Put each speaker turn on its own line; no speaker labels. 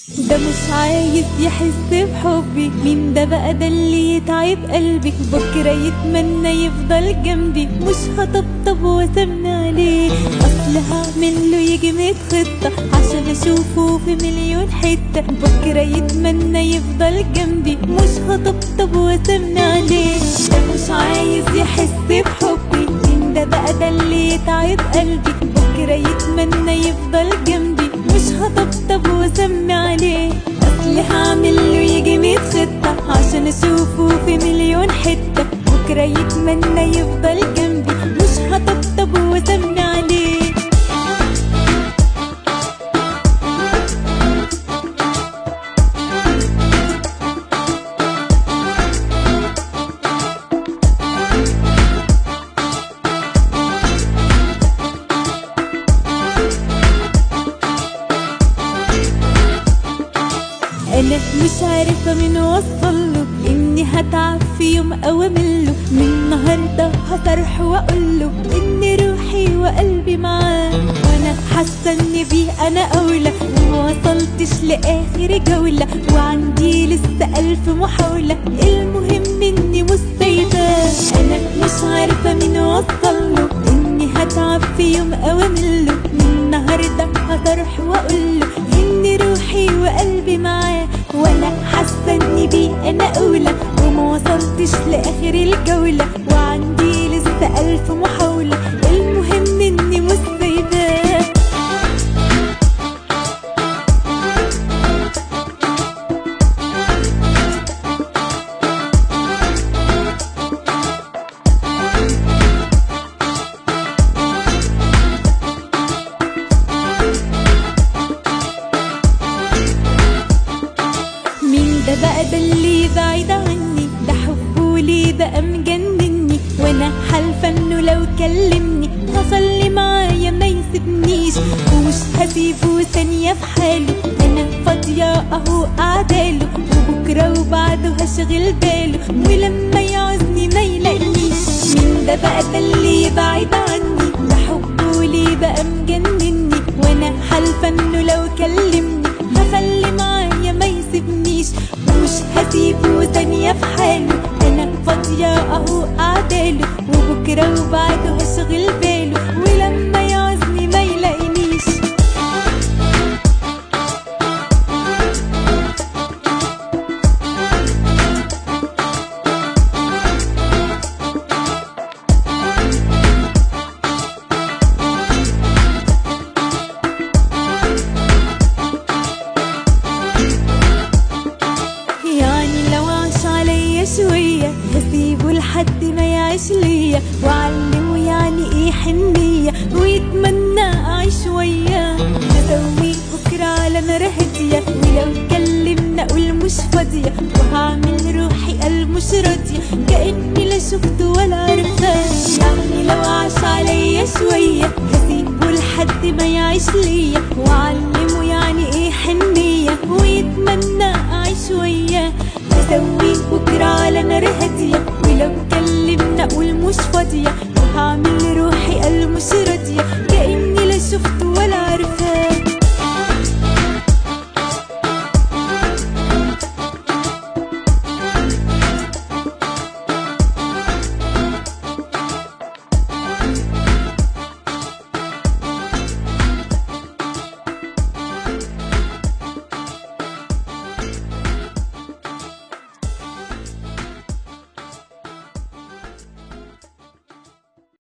ده مش عايز يحس بحبي مين ده بقى ده اللي يتعب قلبي بكرة يتمنى يفضل جنبي مش هطبطب واسمن عليه اصل هعمل له يجي ميت خطة عشان اشوفه في مليون حتة بكرة يتمنى يفضل جنبي مش هطبطب واسمن عليه ده مش عايز يحس بحبي مين ده بقى ده اللي يتعب قلبي بكرة يتمنى يفضل جنبي مش هطبطب واسمي عليه اصل هعمل له يجي ميت خطة عشان اشوفه في مليون حتة بكرة يتمنى يفضل جنبي مش هطبطب واسمي عليه انا مش عارفة من وصله اني هتعب في يوم اوامله من النهاردة هطرح واقوله ان روحي وقلبي معاه وانا حاسة ان بيه انا اولى وما وصلتش لاخر جولة وعندي لسه الف محاولة المهم اني مستيدة انا مش عارفة من وصله اني هتعب في يوم اوامله من النهاردة هطرح واقوله ان روحي وقلبي معاه وانا حاسه اني بيه انا اولى وما وصلتش لاخر الجوله وعندي لسه الف محاوله المهم اني مش سايباه مين ده بقى ده اللي بعيد عني ده حبه ليه بقى مجنني وانا حالفه انه لو كلمني هخلي معايا ما يسيبنيش ومش هسيبه ثانيه في حاله انا فاضيه اهو قعداله وبكره وبعده هشغل باله ولما يعوزني ما يلاقينيش مين ده بقى ده اللي بعيد عني ده حبه ليه بقى مجنني وانا حالفه انه لو كلمني هخلي معايا ما يسيبنيش ومش هسيبه ثانية في حاله أنا فاضية أهو قعداله وبكرة وبعده هشغل باله ولما يعوزني ما يلاقينيش يعني لو عاش عليا شوية هسيبه لحد ما يعيش ليا وأعلمه يعني ايه حنية ويتمنى أعيش وياه هسويه بكرة على نار هادية ولو كلمنا أقول مش فاضية وهعمل روحي قلب مش راضية كأني لا شفته ولا عرفاه يعني لو عاش عليا شوية هسيبه لحد ما يعيش ليا وأعلمه يعني ايه حنية ويتمنى أعيش وياه هسويه بكرة على نار هادية ولو كلمنا أقول مش فاضية وهعمل روحي قلب مش راضية